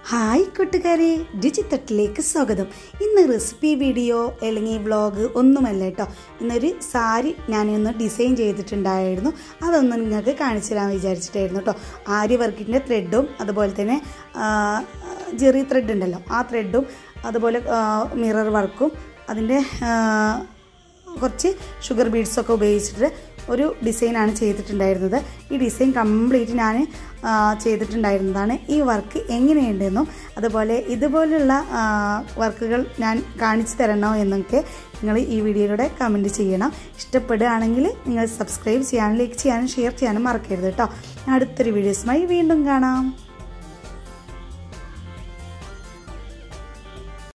hi കൂട്ടുകാരെ രുചിത്തട്ടിലേക്ക് സ്വാഗതം ഇന്ന് റെസിപ്പി വീഡിയോ അല്ലെങ്കിൽ വ്ളോഗ് ഒന്നുമല്ല കേട്ടോ ഇന്നൊരു സാരി ഞാനൊന്ന് ഡിസൈൻ ചെയ്തിട്ടുണ്ടായിരുന്നു അതൊന്ന് നിങ്ങൾക്ക് കാണിച്ചു തരാൻ വിചാരിച്ചിട്ടായിരുന്നു കേട്ടോ ആര്യ വർക്കിൻ്റെ ത്രെഡും അതുപോലെ തന്നെ ജെറി ത്രെഡ് ഉണ്ടല്ലോ ആ ത്രെഡും അതുപോലെ മിറർ വർക്കും അതിൻ്റെ കുറച്ച് ഷുഗർ ബീഡ്സൊക്കെ ഉപയോഗിച്ചിട്ട് ഒരു ഡിസൈനാണ് ചെയ്തിട്ടുണ്ടായിരുന്നത് ഈ ഡിസൈൻ കംപ്ലീറ്റ് ഞാൻ ചെയ്തിട്ടുണ്ടായിരുന്നതാണ് ഈ വർക്ക് എങ്ങനെയുണ്ടെന്നും അതുപോലെ ഇതുപോലുള്ള വർക്കുകൾ ഞാൻ കാണിച്ചു തരണോ എന്നൊക്കെ നിങ്ങൾ ഈ വീഡിയോയിലൂടെ കമൻറ്റ് ചെയ്യണം ഇഷ്ടപ്പെടുകയാണെങ്കിൽ നിങ്ങൾ സബ്സ്ക്രൈബ് ചെയ്യാനും ലൈക്ക് ചെയ്യാനും ഷെയർ ചെയ്യാനും മറക്കരുത് കേട്ടോ അടുത്തൊരു വീഡിയോസുമായി വീണ്ടും കാണാം